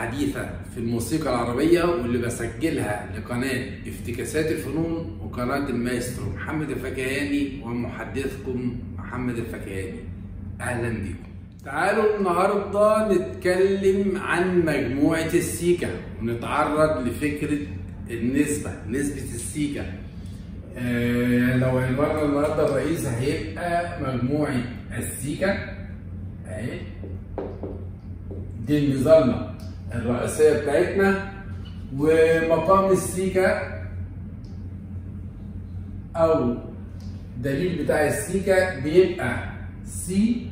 الحديثة في الموسيقى العربية واللي بسجلها لقناة افتكاسات الفنون وقناة المايسترو محمد الفكهاني ومحدثكم محمد الفكهاني أهلا بكم تعالوا النهاردة نتكلم عن مجموعة السيكا ونتعرض لفكرة النسبة نسبة السيكا آه لو عبارة النهاردة الرئيس هيبقى مجموعة السيكا اهي دي المظلة الرئيسية بتاعتنا ومقام السيكا أو دليل بتاع السيكا بيبقى سي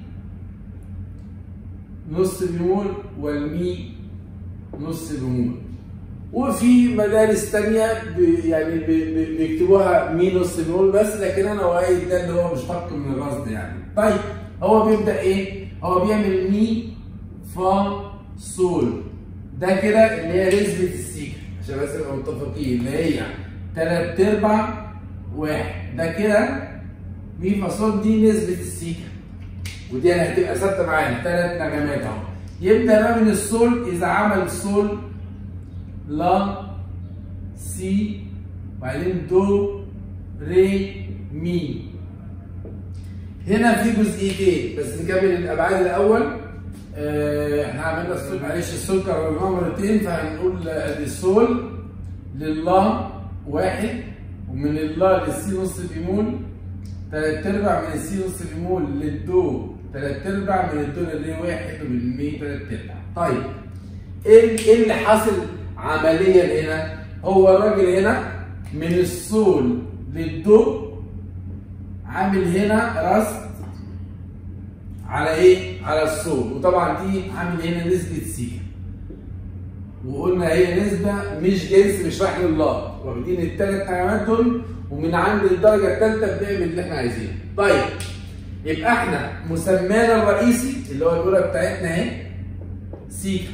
نص بيمول والمي نص بيمول وفي مدارس تانية يعني بيكتبوها مي نص بيمول بس لكن انا وايد ده اللي هو مشتق من الرصد يعني طيب هو بيبدا ايه؟ هو بيعمل مي فا سول ده كده اللي هي نسبة السيكا عشان بس نبقى متفقين اللي هي تلات ارباع واحد ده كده مي فا سول دي نسبة السيكا ودي هتبقى ثابتة معانا تلات نغمات اهو يبدأ بقى من السول إذا عمل سول لا سي وبعدين دو ري مي هنا في جزئيتين بس نكمل الابعاد الاول احنا عملنا السول معلش السول كررناه مرتين فهنقول ادي السول لله واحد ومن الله للسي نص بيمول تلات ارباع من السي نص بيمول للدو تلات ارباع من الدو للري واحد ومن المي تلات ارباع طيب ايه اللي حاصل عمليا هنا؟ هو الراجل هنا من السول للدو عامل هنا رصد على ايه؟ على السول وطبعا دي عامل هنا نسبة سيكا وقلنا هي نسبة مش جنس مش رايح لله واخدين الثلاث نغمات دول ومن عند الدرجة الثالثة بنعمل اللي احنا عايزينه. طيب يبقى احنا مسمانا الرئيسي اللي هو الأولى بتاعتنا اهي سيكا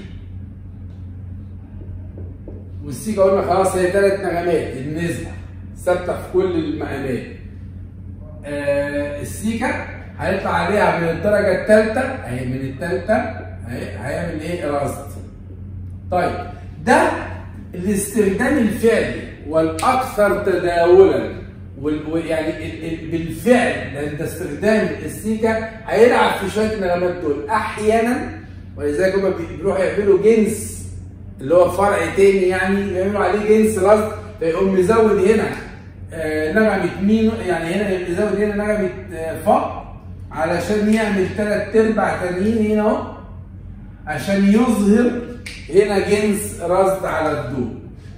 والسيكا قلنا خلاص هي ثلاث نغمات النسبة ثابتة في كل المقامات. آه السيكا هيطلع عليها من الدرجة الثالثة اهي من الثالثة اهي هيعمل ايه؟ رصد. طيب ده الاستخدام الفعلي والاكثر تداولا يعني بالفعل ده استخدام السيكا هيلعب في شويه النغمات دول احيانا ولذلك هم بيروحوا يعملوا جنس اللي هو فرع تاني يعني يعملوا عليه جنس رصد فيقوم مزود هنا آه نغمه مين يعني هنا يزود هنا نغمه آه فا علشان يعمل ثلاث ارباع تانيين هنا اهو عشان يظهر هنا جنس رصد على الدو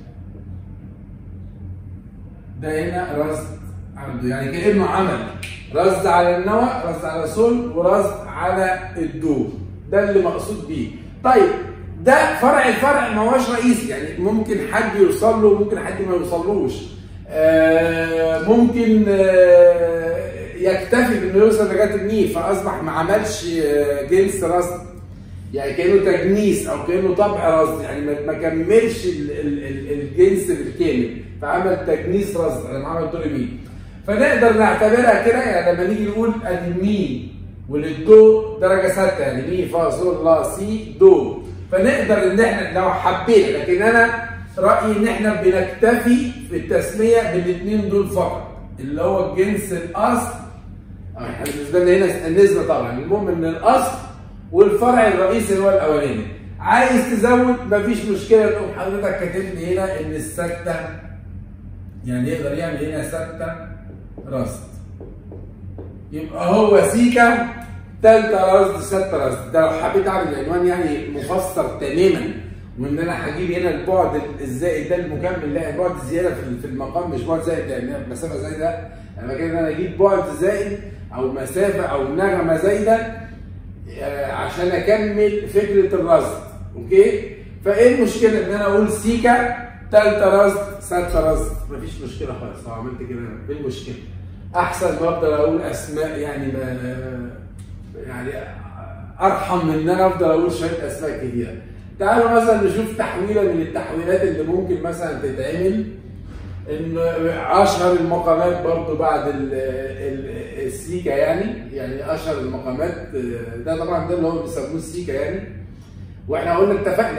ده هنا رصد على الدو يعني كانه عمل رصد على النوى رصد على سول ورصد على الدو ده اللي مقصود بيه طيب ده فرع الفرع ما هوش رئيسي يعني ممكن حد يوصل له ممكن حد ما يوصلوش آه ممكن آه يكتفي بانه يوصل لغايه المي فاصبح ما عملش آه جنس رصد يعني كانه تجنيس او كانه طبع رصد يعني ما كملش الجنس بالكامل فعمل تجنيس رصد لما عمل دور مي فنقدر نعتبرها كده يعني لما نيجي نقول ادي مي وللدو درجه ثابته يعني مي فا صول لا سي دو فنقدر ان احنا لو حبينا لكن انا رايي ان احنا بنكتفي في التسميه بالاثنين دول فقط اللي هو الجنس الاصل احنا بالنسبه لنا هنا النسبه طبعا المهم ان الاصل والفرع الرئيسي اللي هو الاولاني عايز تزود مفيش مشكله تقوم حضرتك كاتب لي هنا ان السكته يعني يقدر يعمل هنا سكته رصد يبقى هو سيكا تالتة رصد ستة رصد ده لو حبيت اعمل العنوان يعني مفسر تماما وان انا هجيب هنا البعد الزائد ده المكمل لا البعد الزياده في المقام مش بعد زائد يعني مسافه زايده انا كده ان انا اجيب بعد زائد او مسافه او نغمه زايده عشان اكمل فكره الرصد اوكي فايه المشكله ان انا اقول سيكا تالتة رصد سادسة رصد مفيش مشكله خالص لو عملت كده ايه المشكله احسن ما افضل اقول اسماء يعني ما يعني ارحم من ان انا افضل اقول شويه اسماء كتيره تعالوا مثلا نشوف تحويله من التحويلات اللي ممكن مثلا تتعمل ان اشهر المقامات برضو بعد ال ال السيكا يعني يعني اشهر المقامات ده طبعا ده اللي هو بيسموه السيكا يعني واحنا قلنا اتفقنا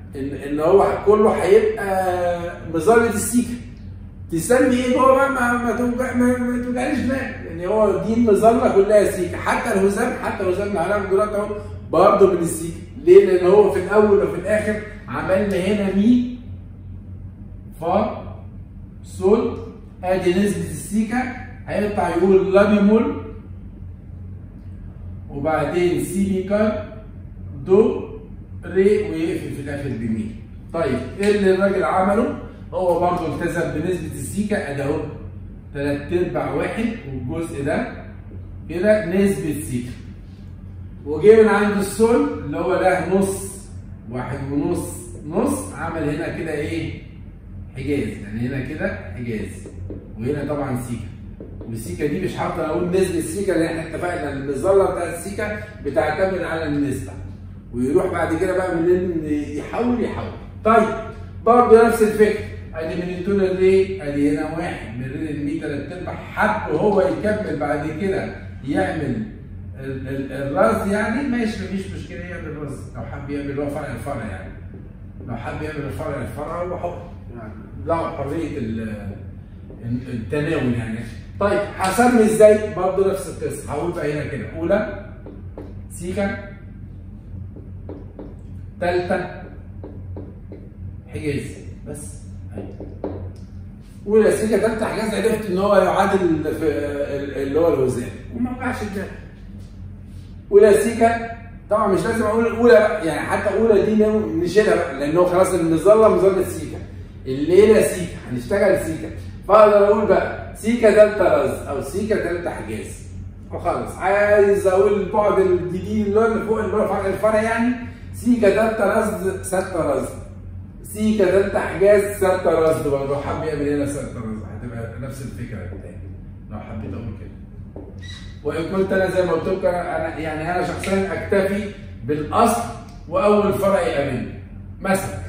ان ان هو كله هيبقى مظله السيكه تسمي ايه جوه بقى ما ما توجع ما, ما توجعليش دماغك يعني هو دي المظله كلها سيكه حتى الهزام حتى الهزام اللي هنعمل دلوقتي اهو برضه من السيكه ليه؟ لان هو في الاول وفي الاخر عملنا هنا مي فا سول ادي نسبه السيكه هيطلع يقول لا بيمول وبعدين سي بيكار دو ري ويقفل في الاخر بمي طيب ايه اللي الراجل عمله؟ هو برضه التزم بنسبه السيكه ادي اهو تلات ارباع واحد والجزء ده كده نسبه سيكه وجه من عند السول اللي هو ده نص واحد ونص نص عمل هنا كده ايه؟ حجاز يعني هنا كده حجاز وهنا طبعا سيكه والسيكه دي مش هفضل اقول نسبه السيكه لان احنا اتفقنا ان الذره بتاعت السيكه بتعتمد على النسبه ويروح بعد كده بقى من يحول يحول طيب برضه نفس الفكره ادي من التون الري ادي هنا واحد من الري المي تلات ارباع حب هو يكمل بعد كده يعمل ال- ال- الرز يعني ماشي مفيش مشكله يعمل رز لو حب يعمل هو فرع الفرع يعني لو حب يعمل الفرع الفرع هو حر يعني له حريه ال- التناول يعني طيب هسمي ازاي؟ برضه نفس القصه هقول بقى هنا كده اولى سيكا ثالثه حجاز بس أيوة. اولى سيكا ثالثه حجاز عرفت ان هو يعادل في اللي هو الوزان وما وقعش الدم اولى سيكا طبعا مش لازم اقول الاولى بقى يعني حتى اولى دي نشيلها بقى لانه خلاص المظله مظله سيكا الليله سيكا هنشتغل سيكا فاقدر اقول بقى سيكا ثالثه رز او سيكا ثالثه حجاز وخلاص عايز اقول البعد الجديد اللي هو اللي فوق اللي هو فرع الفرع يعني سيكا ثالثه رز سته رز سيكا ثالثه حجاز سته رز برضه لو حب يعمل هنا سته رز هتبقى نفس الفكره بتاعتي لو حبيت اقول كده وان كنت انا زي ما قلت لكم انا يعني انا شخصيا اكتفي بالاصل واول فرع يقابلني مثلا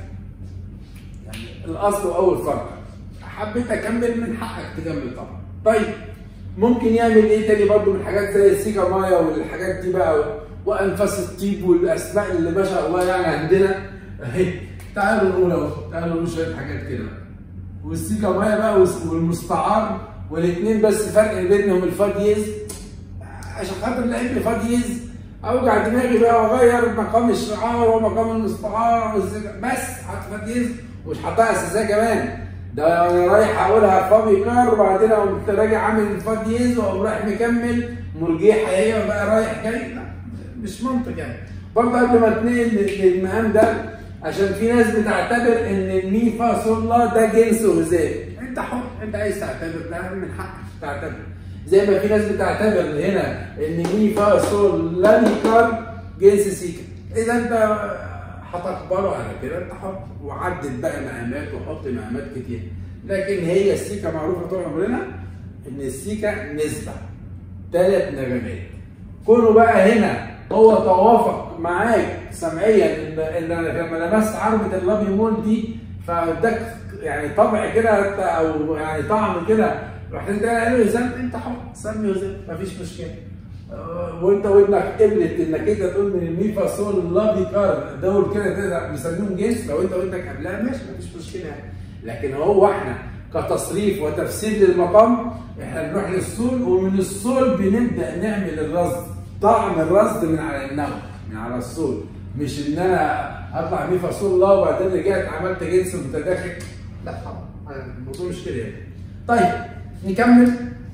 يعني الاصل واول فرع حبيت اكمل من حقك تكمل طبعا طيب ممكن يعمل ايه تاني برضو من حاجات زي السيكا مايا والحاجات دي بقى وانفاس الطيب والاسماء اللي ما شاء الله يعني عندنا اهي تعالوا نقول اهو تعالوا نقول شويه حاجات كده والسيكا مايا بقى والمستعار والاثنين بس فرق بينهم الفاديز عشان خاطر لعيب الفاديز اوجع دماغي بقى واغير مقام الشعار ومقام المستعار والسيكا بس حط فاديز ومش حاطها اساسيه كمان ده انا رايح اقولها فابي كار وبعدين قمت راجع عامل الفاديز واقوم رايح مكمل مرجيحه هي بقى رايح جاي لا مش منطق يعني برضه قبل ما اتنقل للمقام ده عشان في ناس بتعتبر ان المي فا صول لا ده جنس وهزال انت حر انت عايز تعتبر ده من حقك تعتبر زي ما في ناس بتعتبر هنا ان مي فا صول لا مي كار جنس سيكا اذا انت هتقبله على كده انت حط وعدل بقى مقامات وحط مقامات كتير لكن هي السيكا معروفه طول عمرنا ان السيكا نسبه ثلاث نغمات كونه بقى هنا هو توافق معاك سمعيا ان ان انا لما لمست عربه اللابيمون دي فاداك يعني طبع كده او يعني طعم كده رحت انت قال له سمي انت حر سمي وزن مفيش مشكله وانت ودنك قبلت انك انت تقول من المي فا صول لا بيكار دول كده تقدر مسميهم جنس لو انت ودنك قبلها ماشي مفيش مشكله يعني لكن هو احنا كتصريف وتفسير للمقام احنا بنروح للصول ومن الصول بنبدا نعمل الرصد طعم الرصد من على النوى من على الصول مش ان انا اطلع مي فا صول لا وبعدين رجعت عملت جنس متداخل لا طبعا الموضوع مش كده يعني طيب نكمل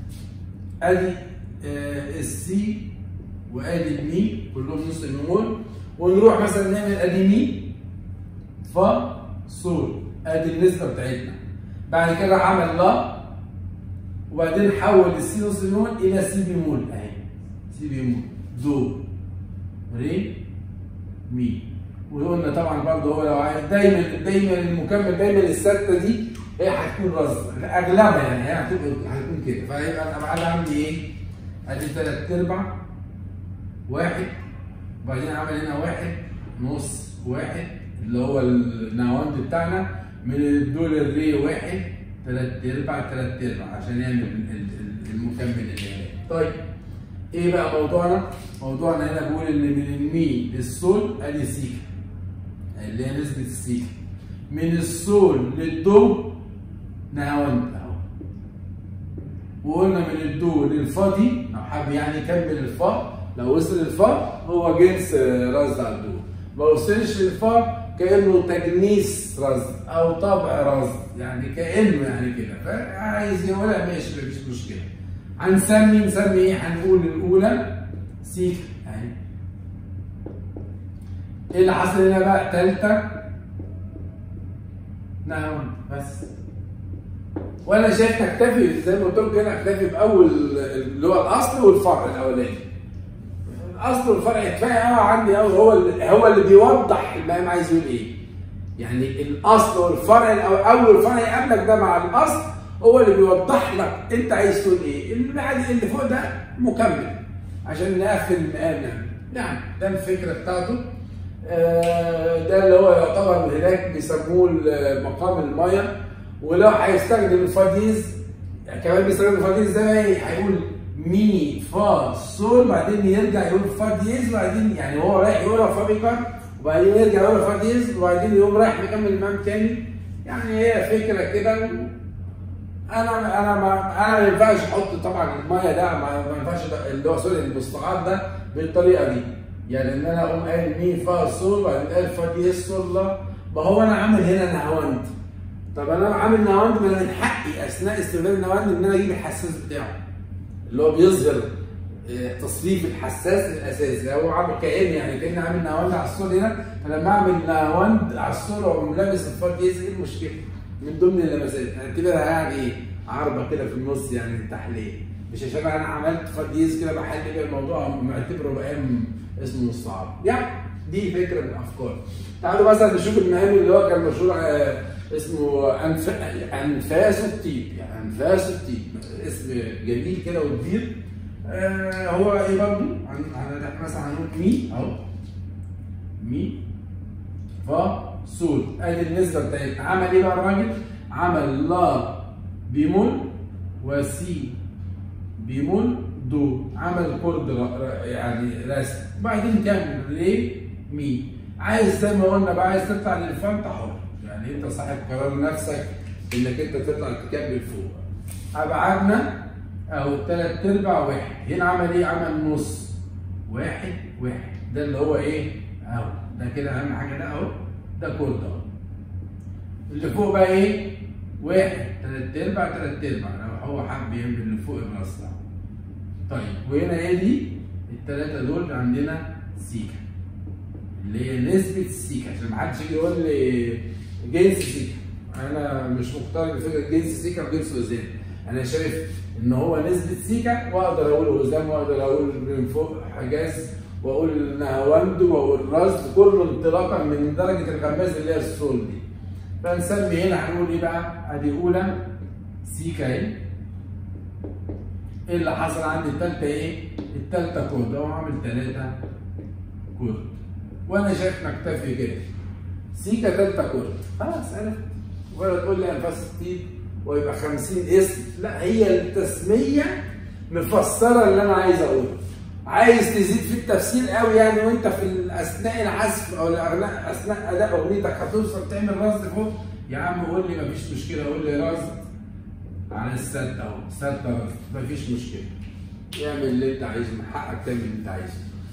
ادي آه السي وادي المي كلهم نص المول ونروح مثلا نعمل ادي مي فا صول ادي النسبه بتاعتنا بعد كده عمل لا وبعدين حول السي نص المول الى سي بيمول اهي سي بيمول دو ري مي وقلنا طبعا برضه هو لو عايز دايما دايما المكمل دايما السته دي هي هتكون رز اغلبها يعني هي هتبقى هتكون كده فهيبقى ابعاد عندي ايه؟ ادي ثلاث ارباع واحد وبعدين عمل هنا واحد نص واحد اللي هو النواند بتاعنا من الدول الري واحد ثلاث ارباع ثلاث ارباع عشان يعمل المكمل اللي هنا طيب ايه بقى موضوعنا؟ موضوعنا هنا بيقول ان من المي للسول ادي سيكا اللي هي نسبة السيكا من السول للدو نهاوند اهو وقلنا من الدو للفا دي لو حابب يعني يكمل الفا لو وصل الفا هو جنس رصد على الدو ما وصلش للفا كانه تجنيس رصد او طبع رصد يعني كانه يعني كده فعايز يقولها ماشي مفيش مشكله هنسمي نسمي ايه هنقول الاولى سيكا اهي ايه اللي حصل هنا بقى تالتة نعم بس وانا شايف تكتفي زي ما قلت لكم هنا اكتفي باول اللي هو الاصل والفرع الاولاني الاصل والفرع كفايه قوي عندي قوي هو اللي هو اللي بيوضح المقام عايز يقول ايه يعني الاصل والفرع اول فرع يقابلك ده مع الاصل هو اللي بيوضح لك انت عايز تقول ايه اللي بعد اللي فوق ده مكمل عشان نقفل المقام ده نعم ده الفكره بتاعته آه ده اللي هو يعتبر هناك بيسموه مقام الميه ولو هيستخدم الفاديز يعني كمان بيستخدم الفاديز ده هيقول مي فا سول بعدين يرجع يقول فا ديز وبعدين يعني هو رايح يقولها فا بيكر وبعدين يرجع يقولها فا ديز وبعدين يقوم رايح مكمل المقام تاني يعني هي فكره كده انا انا ما انا ما ينفعش احط طبعا الميه ده ما ينفعش اللي هو سوري المستعار ده بالطريقه دي يعني ان انا اقوم قايل مي فا سول وبعدين قايل فا ديز سول لا ما هو انا عامل هنا نهاوند طب انا عامل نهاوند ما انا من حقي اثناء استخدام النهاوند ان انا اجيب الحساس بتاعه اللي هو بيظهر تصريف الحساس الاساسي هو عامل كان يعني كان عامل نهاوند على السول هنا فلما اعمل نهاوند على السول واقوم لابس الفا ديز ايه المشكله؟ من ضمن اللمسات اعتبرها يعني ايه عربه كده في النص يعني تحليه مش عشان انا عملت فديز كده بحل بيها الموضوع معتبره مقام اسمه الصعب يعني دي فكره من الافكار تعالوا مثلا نشوف المقام اللي هو كان مشهور اسمه أنف... انفاس الطيب يعني انفاس الطيب اسم جميل كده وكبير آه هو ايه برضه مثلا هنقول مي اهو مي فا سول ادي النسبه بتاعتنا عمل ايه بقى الراجل؟ عمل لا بيمول وسي بيمول دو عمل كورد يعني رسم وبعدين كمل ري مي عايز زي ما قلنا بقى عايز تطلع للفا انت حر يعني انت صاحب قرار نفسك انك انت تطلع تكمل فوق ابعادنا اهو ثلاث ارباع واحد هنا عمل ايه؟ عمل نص واحد واحد ده اللي هو ايه؟ اهو ده كده اهم حاجه ده اهو ده كورد اهو اللي فوق بقى ايه؟ واحد تلات ارباع تلات ارباع لو هو حب يعمل اللي فوق الراس ده. طيب وهنا ايه دي؟ التلاته دول عندنا سيكا اللي هي نسبة السيكا عشان ما حدش يجي يقول لي جنس سيكا انا مش مقتنع بفكرة جنس سيكا وجنس وزان انا شايف ان هو نسبة سيكا واقدر اقول وزان واقدر اقول من فوق حجاز واقول نهاوند واقول رصد كله انطلاقا من درجة الغماز اللي هي السول دي فنسمي هنا هنقول ايه بقى؟ ادي اولى سيكا اهي ايه اللي حصل عندي التالتة ايه؟ التالتة كود اهو عامل تلاتة كود وانا شايف نكتفي كده سيكا تالتة كود خلاص عرفت ولا تقول لي انفاس الطيب ويبقى 50 اسم لا هي التسمية مفسرة اللي انا عايز اقوله عايز تزيد في التفسير قوي يعني وانت في اثناء العزف او اثناء اداء اغنيتك هتوصل تعمل رصد فوق يا عم قول لي مفيش مشكله قول لي رصد على السد اهو سد رصد مفيش مشكله اعمل اللي انت عايزه من حقك تعمل اللي انت عايزه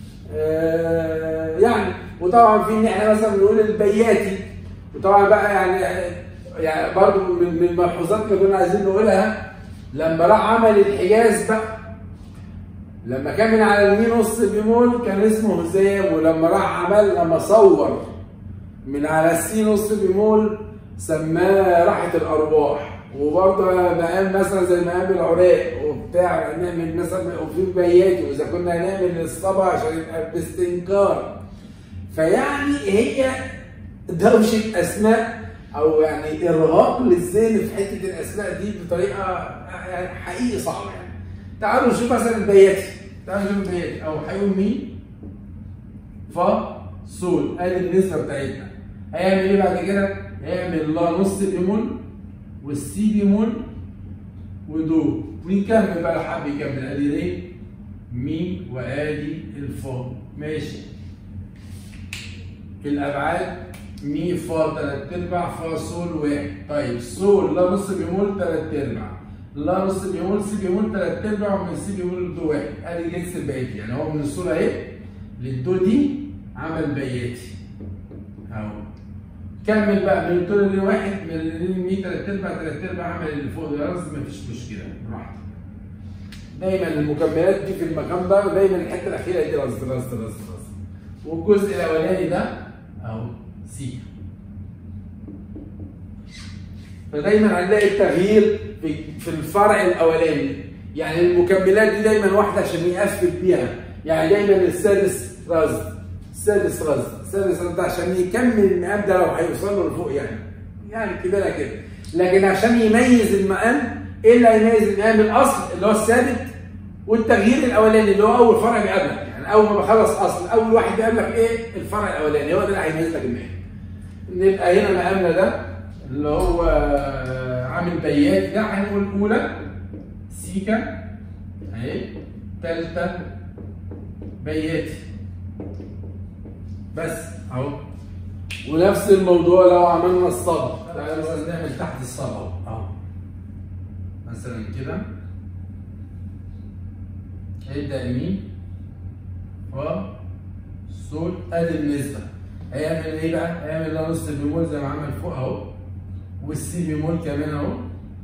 آه يعني وطبعا في ان احنا مثلا بنقول البياتي وطبعا بقى يعني يعني برضه من من الملحوظات اللي كنا عايزين نقولها لما راح عمل الحجاز بقى لما كان من على اليمين نص بيمول كان اسمه هزام ولما راح عمل لما صور من على السي نص بيمول سماه راحة الأرواح وبرضه مقام مثلا زي مقام العراق وبتاع نعمل مثلا وفي بياتي واذا كنا هنعمل الصبا عشان يبقى باستنكار فيعني هي دوشة أسماء أو يعني إرهاق للذهن في حتة الأسماء دي بطريقة يعني حقيقي صعبة يعني تعالوا نشوف مثلا البياتي تعالوا نشوف البياتي او هيقول مين فا سول ادي النسبه بتاعتنا هيعمل ايه بعد كده؟ هيعمل لا نص بيمول والسي بيمول ودو ونكمل بقى لو حب يكمل ادي ري مي وادي الفا ماشي الابعاد مي فا تلات ارباع فا سول واحد طيب سول لا نص بيمول تلات ارباع لا نص بيمول سي بيمول تلات ارباع ومن سي بيمول دو واحد ادي جنس البياتي يعني هو من الصوره اهي للدو دي عمل بياتي اهو كمل بقى من طول واحد من المي تلات ارباع تلات ارباع عمل اللي فوق ده رز مفيش مشكله براحتك دايما المكملات دي في المكان ده دايما الحته الاخيره دي رز رز رز رز والجزء الاولاني ده اهو سي فدايما هنلاقي التغيير في في الفرع الاولاني يعني المكملات دي دايما واحده عشان يقفل بيها يعني دايما السادس رز السادس رز السادس رز ده عشان يكمل المقام ده لو هيوصل له لفوق يعني يعني كده كده لكن عشان يميز المقام ايه اللي هيميز المقام الاصل اللي هو الثابت والتغيير الاولاني اللي هو اول فرع بيقابلك يعني اول ما بخلص اصل اول واحد بيقابلك ايه الفرع الاولاني هو ده اللي هيميز لك المقام نبقى هنا مقامنا ده اللي هو عامل بيات ده هنقول اولى سيكا اهي ثالثه بياتي بس اهو ونفس الموضوع لو عملنا الصب تعالى مثلا نعمل تحت الصب اهو اهو مثلا كده هيبدا يمين ف صول ادي النسبه هيعمل ايه بقى؟ هيعمل ده نص بيمول زي ما عمل فوق اهو والسي بيمول كمان اهو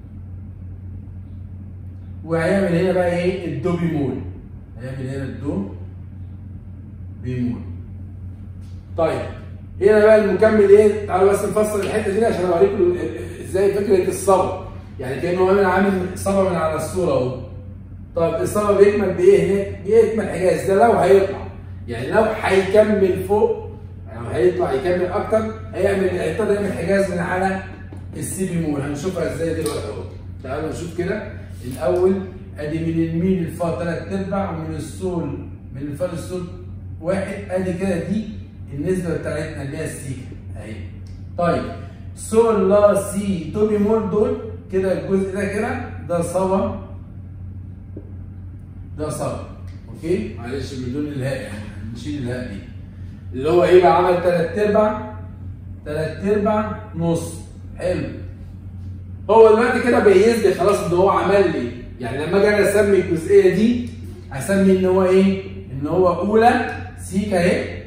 وهيعمل هنا بقى ايه؟ الدو بيمول هيعمل هنا الدو بيمول طيب هنا بقى المكمل ايه؟ تعالوا بس نفصل الحته دي عشان اوريكم ازاي فكره الصبا يعني كانه عامل عامل صبا من على الصوره اهو طيب الصبا بيكمل بايه هناك؟ بيكمل حجاز ده لو هيطلع يعني لو هيكمل فوق يعني هيطلع يكمل اكتر هيعمل هيضطر يعمل حجاز من على السي بيمول هنشوفها ازاي دلوقتي اهو تعالوا نشوف كده الاول ادي من اليمين الفا ثلاث ارباع ومن السول من الفا للسول واحد ادي كده دي النسبه بتاعتنا اللي هي السي اهي طيب سول لا سي دو بيمول دول كده الجزء ده كده ده صبا ده صبا اوكي معلش بدون الهاء يعني نشيل الهاء دي اللي هو ايه بقى عمل ثلاث ارباع ثلاث ارباع نص حلو هو دلوقتي كده بيز لي خلاص ان هو عمل لي يعني لما اجي انا اسمي الجزئيه دي اسمي ان هو ايه؟ ان هو اولى سيكا اهي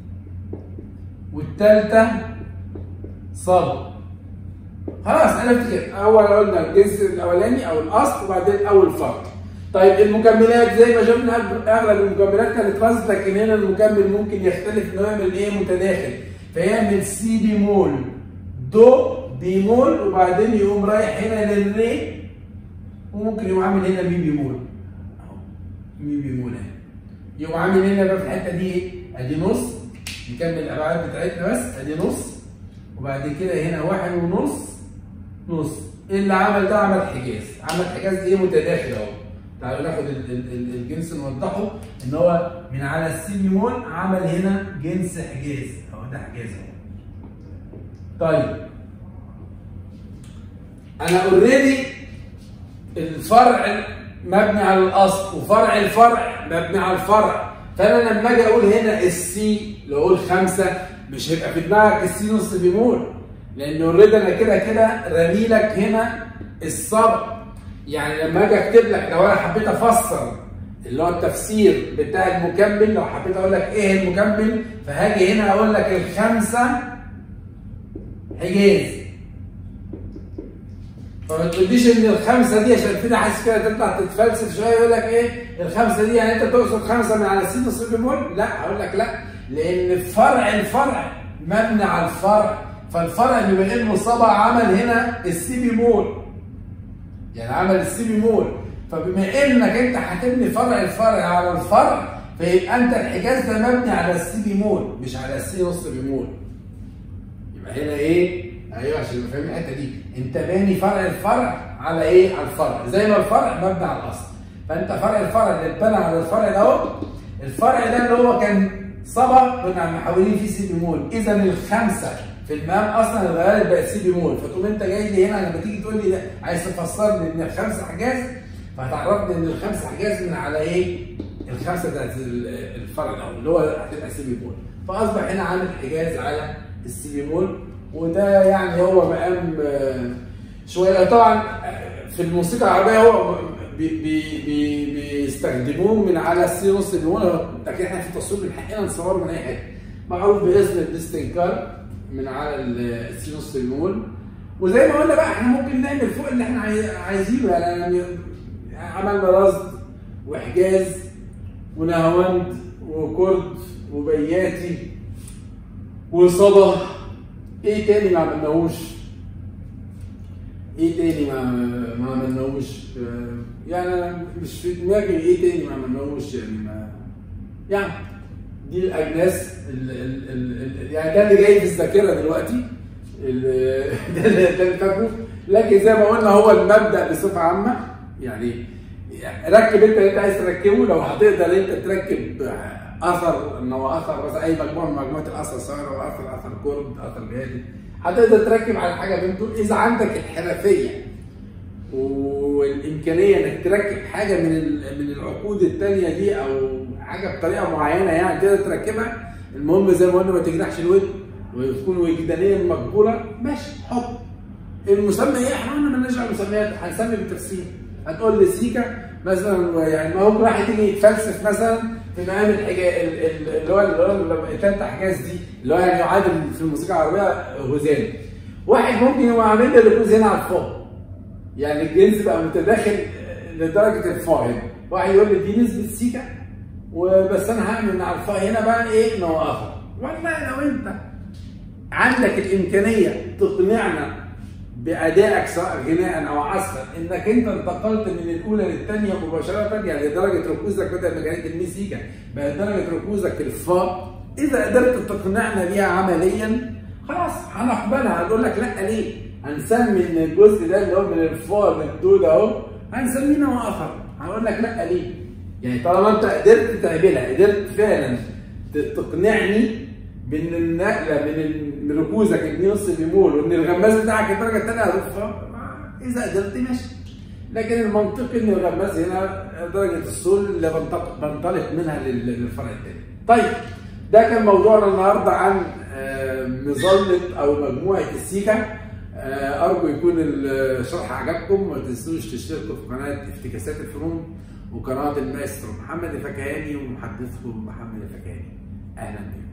والثالثه صب خلاص عرفت كده اول قلنا الجنس الاولاني او الاصل وبعدين اول فرق طيب المكملات زي ما شفنا اغلب المكملات كانت رز لكن هنا المكمل ممكن يختلف انه يعمل ايه متداخل فيعمل سي بيمول دو بيمول وبعدين يقوم رايح هنا للري وممكن يقوم عامل هنا مي بيمول اهو مي بيمول اهي يقوم عامل هنا بقى في الحته دي ايه؟ ادي نص نكمل الابعاد بتاعتنا بس ادي نص وبعد كده هنا واحد ونص نص اللي عمل ده عمل حجاز عمل حجاز ايه متداخل اهو تعالوا ناخد الجنس نوضحه ان هو من على السي بيمول عمل هنا جنس حجاز اهو ده حجاز اهو طيب انا اوريدي الفرع مبني على الاصل وفرع الفرع مبني على الفرع فانا لما اجي اقول هنا السي لو اقول خمسه مش هيبقى في دماغك السي نص بيمول لان اوريدي انا كده كده رامي لك هنا الصبر يعني لما اجي اكتب لك لو انا حبيت افسر اللي هو التفسير بتاع المكمل لو حبيت اقول لك ايه المكمل فهاجي هنا اقول لك الخمسه حجاز فما تقوليش ان الخمسه دي عشان كده حاسس كده تطلع تتفلسف شويه يقول لك ايه الخمسه دي يعني انت تقصد خمسه من على السين نص بيمول؟ لا هقول لك لا لان فرع الفرع مبني على الفرع فالفرع بما انه صبع عمل هنا السي بيمول يعني عمل السي بيمول فبما انك انت هتبني فرع الفرع على الفرع فيبقى انت الحجاز ده مبني على السي بيمول مش على السي نص بيمول يبقى هنا ايه؟ ايوه عشان نبقى فاهمين الحته دي انت باني فرع الفرع على ايه؟ على الفرع زي ما الفرع مبني على الاصل فانت فرع الفرع اللي اتبنى على الفرع ده اهو الفرع ده اللي هو كان صبا كنا محولين فيه سي بيمول اذا الخمسه في المقام اصلا اتغيرت بقت سي بيمول فتقوم انت جاي لي هنا لما تيجي تقول لي ده عايز تفسر لي ان الخمسه حجاز فهتعرفني ان الخمسه حجاز من على ايه؟ الخمسه بتاعت الفرع الاول اللي هو هتبقى سي بيمول فاصبح هنا عامل حجاز على السي بيمول وده يعني هو مقام آه، شويه طبعا آه، في الموسيقى العربيه هو بي بي بي بيستخدموه من على السي نص بيمول لكن احنا في التصوير من حقنا نصوره من اي حته معروف باسم الاستنكار من على السي نص بيمول وزي ما قلنا بقى احنا ممكن نعمل فوق اللي احنا عاي- عايزينه يعني عملنا رصد وحجاز ونهاوند وكرد وبياتي وصبا ايه تاني ما عملناهوش ايه تاني ما ما عملناهوش آه، يعني أنا مش في دماغي ايه تاني ما عملناهوش يعني ما يعني دي الاجناس ال ال ال ال يعني ده اللي جاي في الذاكره دلوقتي ال- ده اللي ده اللي فاكره لكن زي ما قلنا هو المبدا بصفه عامه يعني يعني ركب انت اللي انت عايز تركبه لو هتقدر انت تركب اثر ان هو اثر مثلا اي مجموعه من مجموعه الاثر سواء هو اثر اثر كرد اثر بيادي هتقدر تركب على حاجه من دول اذا عندك الحرفيه والامكانيه انك تركب حاجه من ال- من العقود الثانيه دي او حاجه بطريقه معينه يعني تقدر تركبها المهم زي ما قلنا ما تجرحش الودن وتكون وجدانيا مقبوله ماشي حط المسمى ايه احنا قلنا مالناش دعوه بالمسميات هنسمي بالتفسير هتقول لي سيكا مثلا يعني ما هو ممكن واحد يجي يتفلسف مثلا في مقام الحجاز اللي هو اللي هو التالت حجاز دي اللي هو يعني يعادل في الموسيقى العربيه هزان واحد ممكن يبقى عامل لي الجوز هنا على الفاء يعني الجنس بقى متداخل لدرجه الفاء هنا واحد يقول لي دي نسبه سيكا وبس انا هعمل على الفاء هنا بقى ايه نوع اخر والله لو انت عندك الامكانيه تقنعنا بادائك سواء غناء او عزفا انك انت انتقلت من الاولى للثانيه مباشره يعني درجه ركوزك بدل ما كانت الميزيكا بقت درجه ركوزك الفا اذا قدرت تقنعنا بيها عمليا خلاص هنقبلها هنقول لك لا ليه؟ هنسمي ان الجزء ده اللي هو من الفا للدو ده اهو هنسميه نوع اخر هنقول لك لا ليه؟ يعني طالما انت قدرت تعملها قدرت فعلا ت- تقنعني بان النقله من ال- من ركوزك اتنين نص بيمول وان الغماز بتاعك الدرجه الثانيه هتبقى اذا قدرت ماشي لكن المنطقي ان الغماز هنا درجه الصول اللي بنطق- بنطلق منها لل- للفرع الثاني. طيب ده كان موضوعنا النهارده عن آه، مظله او مجموعه السيكا آه، ارجو يكون الشرح عجبكم ما تنسوش تشتركوا في قناه افتكاسات الفنون وقناه المايسترو محمد الفكهاني ومحدثكم محمد الفكهاني اهلا بكم